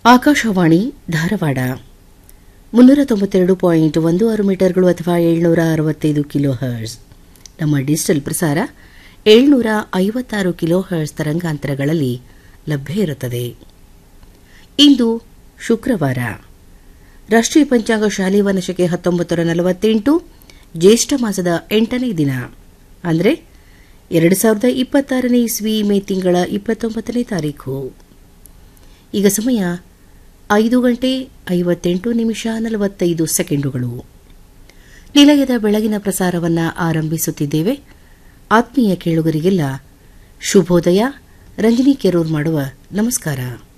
ಆಕಾಶವಾಣಿ ಧಾರವಾಡ ಮುನ್ನೂರ ತೊಂಬತ್ತೆರಡು ಪಾಯಿಂಟ್ ಒಂದು ಆರು ಮೀಟರ್ಗಳು ಅಥವಾ ಏಳ್ನೂರ ಅರವತ್ತೈದು ಕಿಲೋ ಹರ್ಸ್ ನಮ್ಮ ಡಿಜಿಟಲ್ ಪ್ರಸಾರ ಏಳ್ನೂರ ಐವತ್ತಾರು ಕಿಲೋ ಹರ್ಸ್ ತರಂಗಾಂತರಗಳಲ್ಲಿ ಲಭ್ಯ ಇರುತ್ತದೆ ಇಂದು ಶುಕ್ರವಾರ ರಾಷ್ಟ್ರೀಯ ಪಂಚಾಂಗ ಶಾಲಿವಾನ ಶಕೆ ಹತ್ತೊಂಬತ್ತರ ನಲವತ್ತೆಂಟು ಜ್ಯೇಷ್ಠ ಮಾಸದ ಎಂಟನೇ ದಿನ ಅಂದರೆ ಎರಡು ಸಾವಿರದ ಇಪ್ಪತ್ತಾರನೇ ಇಸ್ವಿ ಮೇ ತಿಂಗಳ ಇಪ್ಪತ್ತೊಂಬತ್ತನೇ ತಾರೀಖು ಈಗ ಸಮಯ ಐದು ಗಂಟೆ ಐವತ್ತೆಂಟು ನಿಮಿಷ ನಲವತ್ತೈದು ಸೆಕೆಂಡುಗಳು ನಿಲಯದ ಬೆಳಗಿನ ಪ್ರಸಾರವನ್ನು ಆರಂಭಿಸುತ್ತಿದ್ದೇವೆ ಆತ್ಮೀಯ ಕೇಳುಗರಿಗೆಲ್ಲ ಶುಭೋದಯ ರಂಜನಿ ಕೆರೂರ್ ಮಾಡುವ ನಮಸ್ಕಾರ